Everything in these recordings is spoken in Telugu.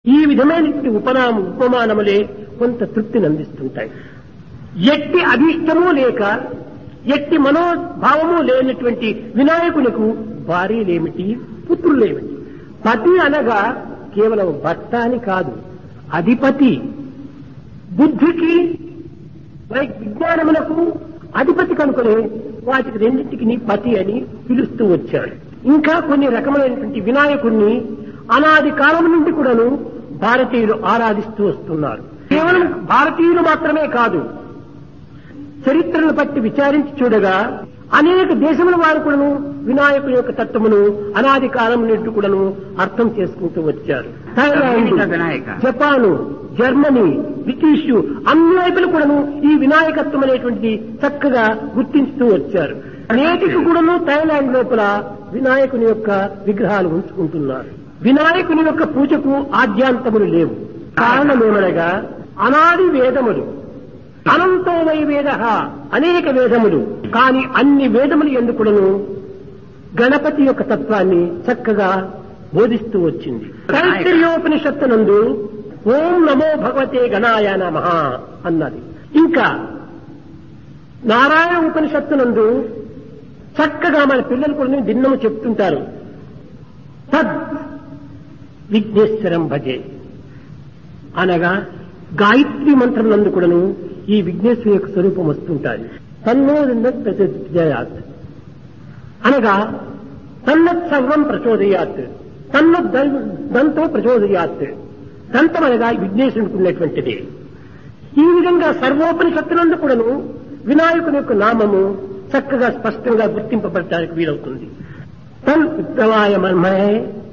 ఈ విధమైనటువంటి ఉపనామ ఉపమానములే కొంత తృప్తిని అందిస్తుంటాయి ఎట్టి అభీష్టము లేక ఎట్టి మనోభావము లేనటువంటి వినాయకునికి భార్యలేమిటి పుత్రులేమిటి పతి అనగా కేవలం భర్త అని కాదు అధిపతి బుద్ధికి వై- విజ్ఞానములకు అధిపతి కనుకనే వాటికి రెండింటికి నీ పతి అని పిలుస్తూ వచ్చాడు ఇంకా కొన్ని రకమైనటువంటి వినాయకుణ్ణి అనాది కాలం నుండి కూడాను భారతీయులు ఆరాధిస్తూ వస్తున్నారు కేవలం భారతీయులు మాత్రమే కాదు చరిత్రను బట్టి విచారించి చూడగా అనేక దేశముల వారు కూడాను వినాయకుని యొక్క తత్వమును అనాది కాలం నుండి కూడాను అర్థం చేసుకుంటూ వచ్చారు Thailand Vinayaka. Japan Germany British అన్ని వైపులు కూడాను ఈ వినాయకత్వం అనేటువంటిది చక్కగా గుర్తించుతూ వచ్చారు నేటికి కూడాను థాయిలాండ్ లోపల వినాయకుని యొక్క విగ్రహాలు ఉంచుకుంటున్నారు వినాయకుని యొక్క పూజకు ఆద్యాంతములు లేవు కారణమేమనగా అనాది వేదములు అనంతో వై వేద అనేక వేదములు కాని అన్ని వేదములు ఎందుకులను గణపతి యొక్క తత్వాన్ని చక్కగా బోధిస్తూ వచ్చింది తైత్రీయోపనిషత్తునందు ఓం నమో భగవతే గణాయ నమ అన్నది ఇంకా నారాయణ ఉపనిషత్తునందు చక్కగా మన పిల్లలు కూడా దిన్నము చెప్తుంటారు తద్ విఘ్నేశ్వరం భజే అనగా గాయత్రి మంత్రం నందు కూడాను ఈ విఘ్నేశ్వరి యొక్క స్వరూపం వస్తుంటాది తన్నో ప్రచోదయాత్ అనగా తన్నత్ సర్వం ప్రచోదయాత్ తన్న దంతో ప్రచోదయాత్ దంతం అనగా విఘ్నేశ్వరునికి ఉన్నటువంటిది ఈ విధంగా సర్వోపనిషత్తునందు కూడాను వినాయకుని యొక్క నామము చక్కగా స్పష్టంగా గుర్తింపబడటానికి వీలవుతుంది తన్ ఉత్తమాయ మన్మయే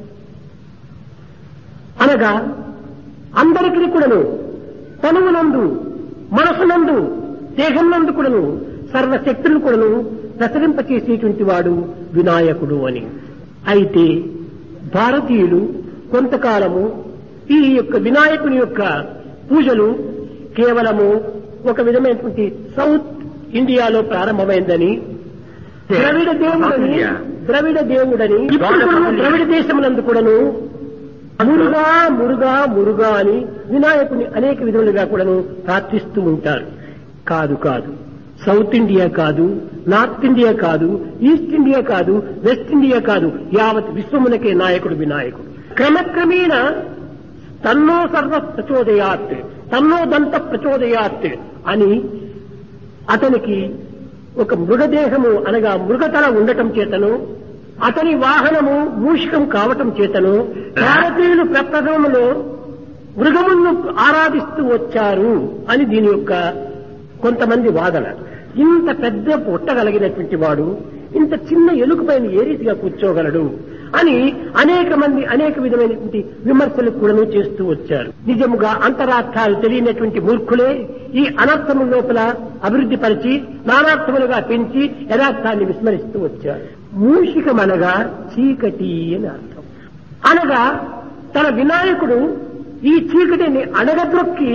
అనగా అందరికీ కూడాను తనువునందు మనసునందు దేహంనందు కూడాను సర్వశక్తులను కూడాను ప్రసరింపచేసేటువంటి వాడు వినాయకుడు అని అయితే భారతీయులు కొంతకాలము ఈ యొక్క వినాయకుని యొక్క పూజలు కేవలము ఒక విధమైనటువంటి సౌత్ ఇండియాలో ప్రారంభమైందని ద్రవిడ దేవుడని India. ద్రవిడ దేవుడని ఇప్పుడు కూడాను ద్రవిడ దేశమునందు కూడాను మురుగా మురుగా మురుగా అని వినాయకుని అనేక విధములుగా కూడాను ప్రార్థిస్తూ ఉంటారు కాదు కాదు సౌత్ ఇండియా కాదు నార్త్ ఇండియా కాదు ఈస్ట్ ఇండియా కాదు వెస్ట్ ఇండియా కాదు యావత్ విశ్వమునకే నాయకుడు వినాయకుడు క్రమక్రమేణ తన్నో సర్వ ప్రచోదయాత్ తన్నో దంత ప్రచోదయాత్ అని అతనికి ఒక మృగదేహము అనగా మృగతల ఉండటం చేతను అతని వాహనము మూషికం కావటం చేతను భారతీయులు ప్రప్రథమంలో మృగములను ఆరాధిస్తూ వచ్చారు అని దీని యొక్క కొంతమంది వాదన ఇంత పెద్ద పుట్టగలిగినటువంటి వాడు ఇంత చిన్న ఎలుక పైన ఏ రీతిగా కూర్చోగలడు అని అనేక మంది అనేక విధమైనటువంటి విమర్శలు కూడాను చేస్తూ వచ్చారు నిజముగా అంతరార్థాలు తెలియనటువంటి మూర్ఖులే ఈ అనర్థము లోపల అభివృద్ధి పరిచి నానార్థములుగా పెంచి యథార్థాన్ని విస్మరిస్తూ వచ్చారు మూషికమనగా చీకటి అని అర్థం అనగా తన వినాయకుడు ఈ చీకటిని అడగద్రొక్కి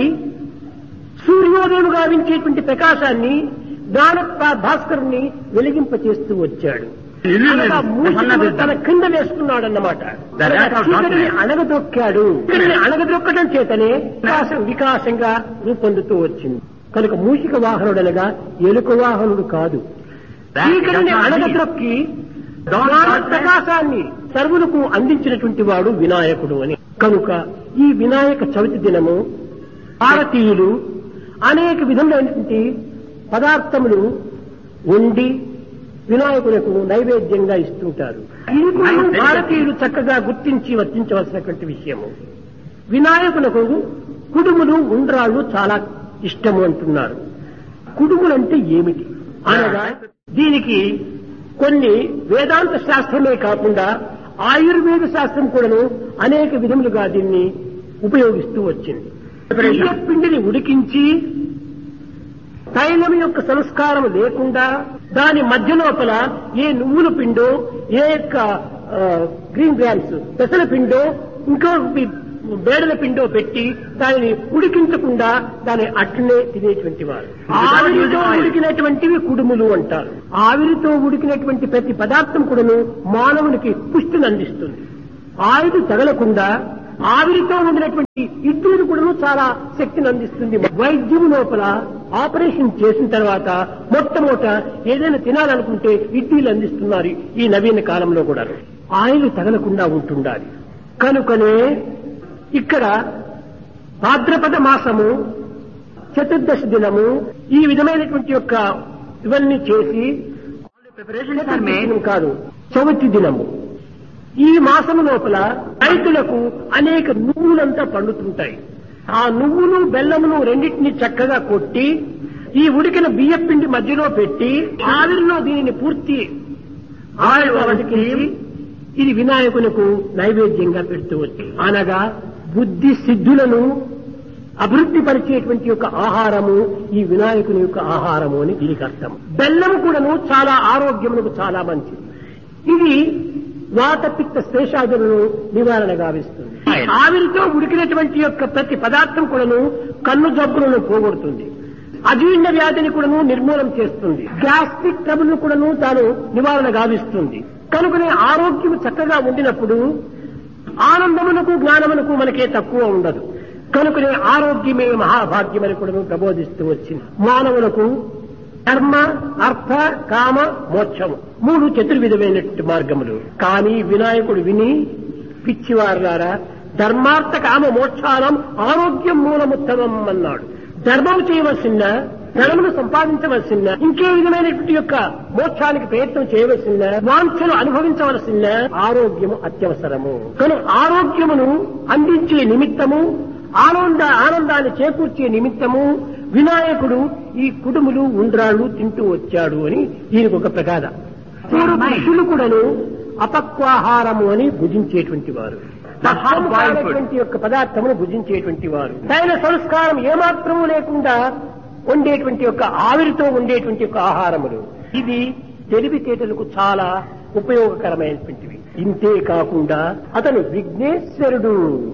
సూర్యోదయం గావించేటువంటి ప్రకాశాన్ని జ్ఞాన భాస్కరుని వెలిగింపచేస్తూ వచ్చాడు అనగా మూషికము తన కింద వేస్తున్నాడన్నమాట The rat of చీకటిని darkness. అణగదొక్కాడు చీకటిని అణగదొక్కడం చేతనే వికాసం వికాసంగా రూపొందుతూ వచ్చింది కనుక మూషిక వాహనుడనగా ఎలుక వాహనుడు కాదు That చీకటిని does not mean- అణగద్రొక్కి Don't జ్ఞాన darkness. ప్రకాశాన్ని సర్వులకు అందించినటువంటి వాడు వినాయకుడు అని కనుక ఈ వినాయక చవితి దినము భారతీయులు అనేక విధములైనటువంటి పదార్థములు వండి వినాయకులకు నైవేద్యంగా ఇస్తుంటారు ఇది కూడా నైవేద్యం. భారతీయులు చక్కగా గుర్తించి వర్తించవలసినటువంటి విషయము వినాయకులకు కుడుములు ఉండ్రాళ్ళు చాలా ఇష్టము అంటున్నారు కుడుములంటే ఏమిటి అనగా దీనికి కొన్ని వేదాంత శాస్త్రమే కాకుండా ఆయుర్వేద శాస్త్రం కూడాను అనేక విధములుగా దీన్ని ఉపయోగిస్తూ వచ్చింది బియ్య పిండిని ఉడికించి తైలం యొక్క సంస్కారం లేకుండా దాని మధ్య లోపల ఏ నువ్వుల పిండో ఏ యొక్క ఆ, గ్రీన్ గ్రామ్స్ పెసల పిండో ఇంకో వి- బేడల పిండో పెట్టి దానిని ఉడికించకుండా దాన్ని అట్లనే తినేటువంటి వారు ఆవిరితో ఉడికినటువంటివి కుడుములు అంటారు ఆవిరితో ఉడికినటువంటి ప్రతి పదార్థం కూడాను మానవునికి పుష్టిని అందిస్తుంది ఆయుధ తగలకుండా ఆవిరితో ఉండినటువంటి ఇడ్లీలు కూడా చాలా శక్తిని అందిస్తుంది వైద్యం లోపల ఆపరేషన్ చేసిన తర్వాత మొట్టమొదట ఏదైనా తినాలనుకుంటే ఇడ్లీలు అందిస్తున్నారు ఈ నవీన కాలంలో కూడా ఆయిల్ తగలకుండా ఉంటుండాలి కనుకనే ఇక్కడ భాద్రపద మాసము చతుర్దశి దినము ఈ విధమైనటువంటి యొక్క ఇవన్నీ చేసి Preparations are చతుర్థి made. దినం కాదు చవితి దినము ఈ మాసము లోపల రైతులకు అనేక నువ్వులంతా పండుతుంటాయి ఆ నువ్వులు బెల్లమును రెండింటిని చక్కగా కొట్టి ఈ ఉడికిన బియ్య పిండి మధ్యలో పెట్టి ఆవిరిలో దీనిని పూర్తి ఆవిరిలో ఉడికించి ఇది వినాయకునికి నైవేద్యంగా పెడుతూ వచ్చి అనగా బుద్ధి సిద్ధులను అభివృద్ధి పరిచేటువంటి యొక్క ఆహారము ఈ వినాయకుని యొక్క ఆహారము అని దీనికి అర్థం బెల్లం కూడాను చాలా ఆరోగ్యమునకు చాలా మంచిది ఇది వాత పిత్త శేషాదులను నివారణ గావిస్తుంది ఆవిరితో ఉడికినటువంటి యొక్క ప్రతి పదార్థం కూడాను కన్ను జబ్బులను పోగొడుతుంది అజీర్ణ వ్యాధిని కూడాను నిర్మూలన చేస్తుంది గ్యాస్ట్రిక్ ట్రబుల్ కూడాను తాను నివారణ గావిస్తుంది కనుకనే ఆరోగ్యం చక్కగా ఉండినప్పుడు ఆనందమునకు జ్ఞానమునకు మనకే తక్కువ ఉండదు కనుకనే ఆరోగ్యమే మహాభాగ్యమని కూడా ప్రబోధిస్తూ వచ్చింది మానవులకు ధర్మ అర్థ కామ మోక్షము మూడు చతుర్విధమైనటువంటి మార్గములు కానీ వినాయకుడు విని పిచ్చివారులారా ధర్మార్థ కామ మోక్షాలం ఆరోగ్యం మూలముత్తమం అన్నాడు ధర్మము చేయవలసిన ధనమును సంపాదించవలసిన ఇంకే విధమైనటువంటి యొక్క మోక్షానికి ప్రయత్నం చేయవలసిన వాంఛలు అనుభవించవలసిన ఆరోగ్యము అత్యవసరము కనుక ఆరోగ్యమును అందించే నిమిత్తము ఆనంద ఆనందాన్ని చేకూర్చే నిమిత్తము వినాయకుడు ఈ కుడుములు ఉండ్రాళ్ళు తింటూ వచ్చాడు అని దీనికి ఒక ప్రగాథ పూర్వ పురుషులు కూడాను అపక్వాహారము అని భుజించేటువంటి వారు తత్వముఖమైనటువంటి యొక్క పదార్థమును భుజించేటువంటి వారు తైన సంస్కారం ఏమాత్రము లేకుండా ఉండేటువంటి యొక్క ఆవిరితో ఉండేటువంటి యొక్క ఆహారములు ఇది తెలివితేటలకు చాలా ఉపయోగకరమైనటువంటివి ఇంతే కాకుండా అతను విఘ్నేశ్వరుడు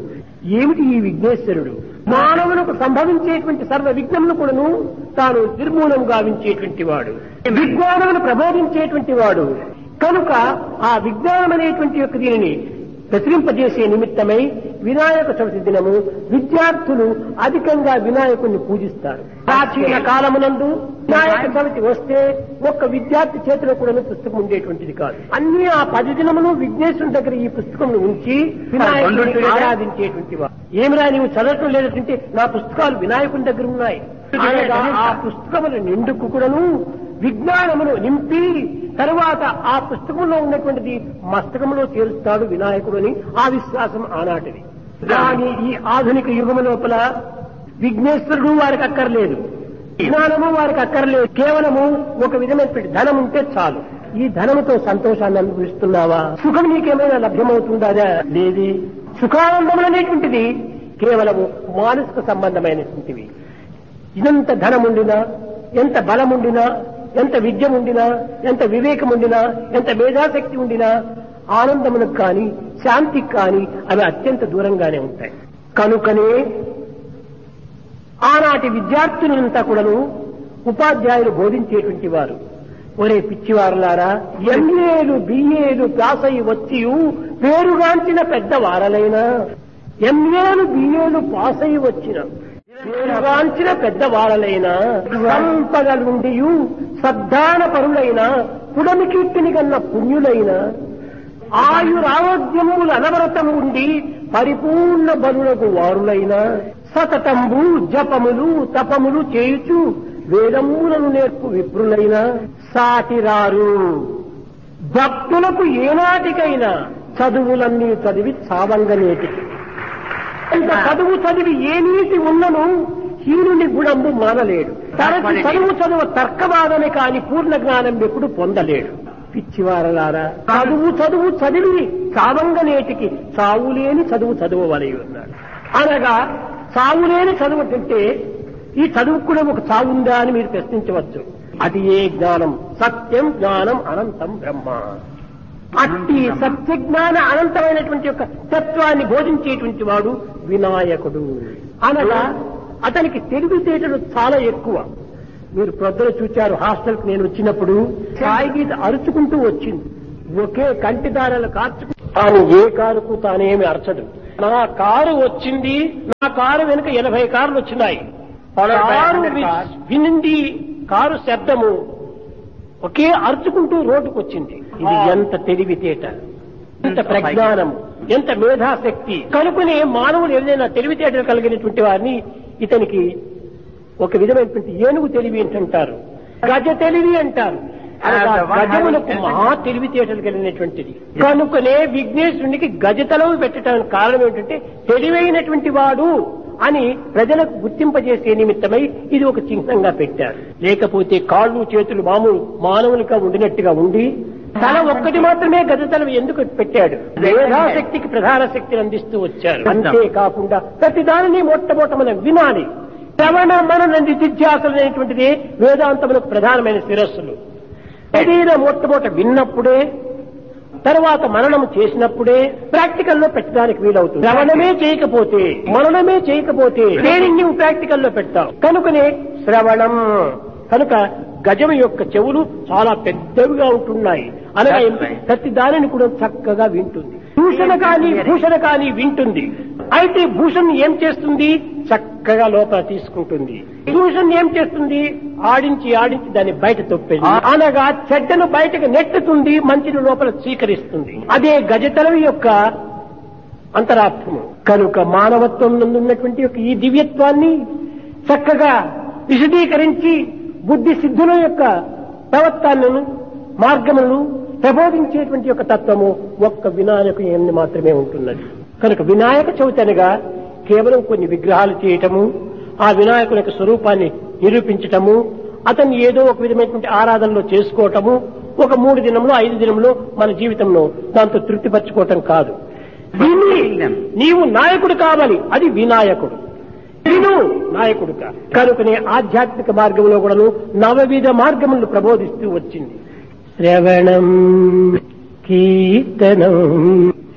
ఏమిటి ఈ విఘ్నేశ్వరుడు మానవులకు సంభవించేటువంటి సర్వ విఘ్నములు కూడాను తాను నిర్మూలం గావించేటువంటి వాడు విజ్ఞానమును ప్రబోధించేటువంటి వాడు కనుక ఆ విజ్ఞానం అనేటువంటి యొక్క దీనిని ప్రచురింపజేసే నిమిత్తమై వినాయక చవితి దినము విద్యార్థులు అధికంగా వినాయకుడిని పూజిస్తారు ప్రాచీన కాలమునందు వినాయక చవితి వస్తే ఒక్క విద్యార్థి చేతిలో కూడా పుస్తకం ఉండేటువంటిది కాదు అన్ని ఆ పది దినములు విఘ్నేశ్వరుని దగ్గర ఈ పుస్తకం ఉంచి వినాయకుడిని ఆరాధించేటువంటి వారు ఏమిరా నీవు చదవటం లేదంటే నా పుస్తకాలు వినాయకుని దగ్గర ఉన్నాయి అనగా ఆ పుస్తకముల నిండుకు కూడాను విజ్ఞానమును నింపి తరువాత ఆ పుస్తకంలో ఉన్నటువంటిది మస్తకంలో చేరుస్తాడు వినాయకుడు అని ఆ విశ్వాసం ఆనాటిది కానీ ఈ ఆధునిక యుగము లోపల విఘ్నేశ్వరుడు వారికి అక్కర్లేదు విజ్ఞానము వారికి అక్కర్లేదు కేవలము ఒక విధమైనటువంటి ధనం ఉంటే చాలు ఈ ధనముతో సంతోషాన్ని అనుభవిస్తున్నావా సుఖం నీకేమైనా లభ్యమవుతుందా లేది సుఖానందములు అనేటువంటిది కేవలము మానసిక సంబంధమైనటువంటివి ఎంత ధనముండినా ఎంత బలముండినా ఎంత విద్య ఉండినా ఎంత వివేకం ఉండినా ఎంత మేధాశక్తి ఉండినా ఆనందమునకు కానీ శాంతికి కానీ అవి అత్యంత దూరంగానే ఉంటాయి కనుకనే ఆనాటి విద్యార్థులంతా కూడాను ఉపాధ్యాయులు బోధించేటువంటి వారు ఒరే పిచ్చివారులారా ఎంఏలు బిఏలు పాస్ అయి వచ్చి పేరుగాంచిన పెద్దవారలైనా ఎంఏలు బిఏలు పాస్ అయి వచ్చిన పేరుగాంచిన పెద్దవారలైనా సంపదలుండి సద్దాన పరులైన పుడమి కీర్తిని కన్న పుణ్యులైన ఆయురారోగ్యములు అనవరతం ఉండి పరిపూర్ణ బలులకు వారులైన సతతంబు జపములు తపములు చేయుచు వేదములను నేర్పు విప్రులైన సాటిరారు భక్తులకు ఏనాటికైనా చదువులన్నీ చదివి చావంగనేటికి ఇంత చదువు చదివి ఏ నీతి ఉన్నను హీనుని గుణంబు మానలేడు తనకి చదువు చదువు తర్కవాదమే కాని పూర్ణ జ్ఞానం ఎప్పుడు పొందలేడు పిచ్చివారలారా చదువు చదువు చదివి చావంగనేటికి చావులేని చదువు చదువవలై ఉన్నాడు అనగా చావులేని చదువు అంటే ఈ చదువు కూడా ఒక చావుందా అని మీరు ప్రశ్నించవచ్చు అది ఏ జ్ఞానం సత్యం జ్ఞానం అనంతం బ్రహ్మ అట్టి సత్యజ్ఞాన అనంతమైనటువంటి యొక్క తత్వాన్ని బోధించేటువంటి వాడు వినాయకుడు అనగా అతనికి తెలివితేటలు చాలా ఎక్కువ మీరు ప్రొద్దున చూచారు హాస్టల్కి నేను వచ్చినప్పుడు సాయి గీత అరుచుకుంటూ వచ్చింది ఒకే కంటి దారాలు కార్చుకు తాను ఏ కారుకు తానేమి అరచదు నా కారు వచ్చింది నా కారు వెనుక ఎనభై కార్లు వచ్చినాయి Followed by కారు 100 వి- cars. వినింది కారు శబ్దము ఒకే అరుచుకుంటూ రోడ్డుకు వచ్చింది ఇది Ah. ఎంత తెలివితేట ఎంత ప్రజ్ఞానము ఎంత మేధాశక్తి కనుకునే మానవులు ఏదైనా తెలివితేటలు కలిగినటువంటి వారిని ఇతనికి ఒక విధమైనటువంటి ఏనుగు తెలివి అంటారు గజ తెలివి అంటారు అనగా And the one గజములకు having- మహా తెలివితేటలు కలిగినటువంటిది కనుకనే విఘ్నేశ్వరునికి గజతలవు పెట్టడానికి కారణం ఏంటంటే తెలివైనటువంటి వాడు అని ప్రజలకు గుర్తింపజేసే నిమిత్తమై ఇది ఒక చిహ్నంగా పెట్టారు లేకపోతే కాళ్ళు చేతులు మామూలు మానవులుగా ఉండినట్టుగా ఉండి తల ఒక్కటి మాత్రమే గజతలం ఎందుకు పెట్టాడు మేధాశక్తికి ప్రధాన శక్తిని అందిస్తూ వచ్చారు అంతేకాకుండా ప్రతి దానిని మొట్టమొదట మనం వినాలి శ్రవణ మనన నిధిధ్యాసలు అనేటువంటిది వేదాంతములకు ప్రధానమైన శిరస్సులు ఏదైనా మొట్టమొదట విన్నప్పుడే తర్వాత మననం చేసినప్పుడే ప్రాక్టికల్ లో పెట్టడానికి వీలవుతుంది శ్రవణమే చేయకపోతే మననమే చేయకపోతే ట్రైనింగ్ నువ్వు ప్రాక్టికల్ లో పెడతావు కనుకనే శ్రవణం కనుక గజం యొక్క చెవులు చాలా పెద్దవిగా ఉంటున్నాయి అనగా That's ఏంటి? right. ప్రతి దానిని కూడా చక్కగా వింటుంది భూషణ కానీ భూషణ కానీ వింటుంది అయితే భూషణ్ ఏం చేస్తుంది చక్కగా లోపల తీసుకుంటుంది భూషణ్ ఏం చేస్తుంది ఆడించి ఆడించి దాన్ని బయట తొప్పేది అనగా చెడ్డను బయటకు నెట్టుతుంది మంచిని లోపల స్వీకరిస్తుంది అదే గజతలం యొక్క అంతరార్థము కనుక మానవత్వం నందు ఉన్నటువంటి యొక్క ఈ దివ్యత్వాన్ని చక్కగా విశదీకరించి బుద్ధి సిద్ధుల యొక్క ప్రవర్తనను మార్గములను ప్రబోధించేటువంటి యొక్క తత్వము ఒక్క వినాయకు ఎందు మాత్రమే ఉంటున్నది కనుక వినాయక చవితి అనగా కేవలం కొన్ని విగ్రహాలు చేయటము ఆ వినాయకుని యొక్క స్వరూపాన్ని నిరూపించటము అతన్ని ఏదో ఒక విధమైనటువంటి ఆరాధనలో చేసుకోవటము ఒక మూడు దినంలో ఐదు దినంలో మన జీవితంలో దాంతో తృప్తిపరచుకోవటం కాదు విని నీవు నాయకుడు కావాలి అది వినాయకుడు విను నాయకుడుగా కనుకనే ఆధ్యాత్మిక మార్గంలో కూడాను నవవిధ మార్గములను ప్రబోధిస్తూ వచ్చింది శ్రవణం కీర్తనం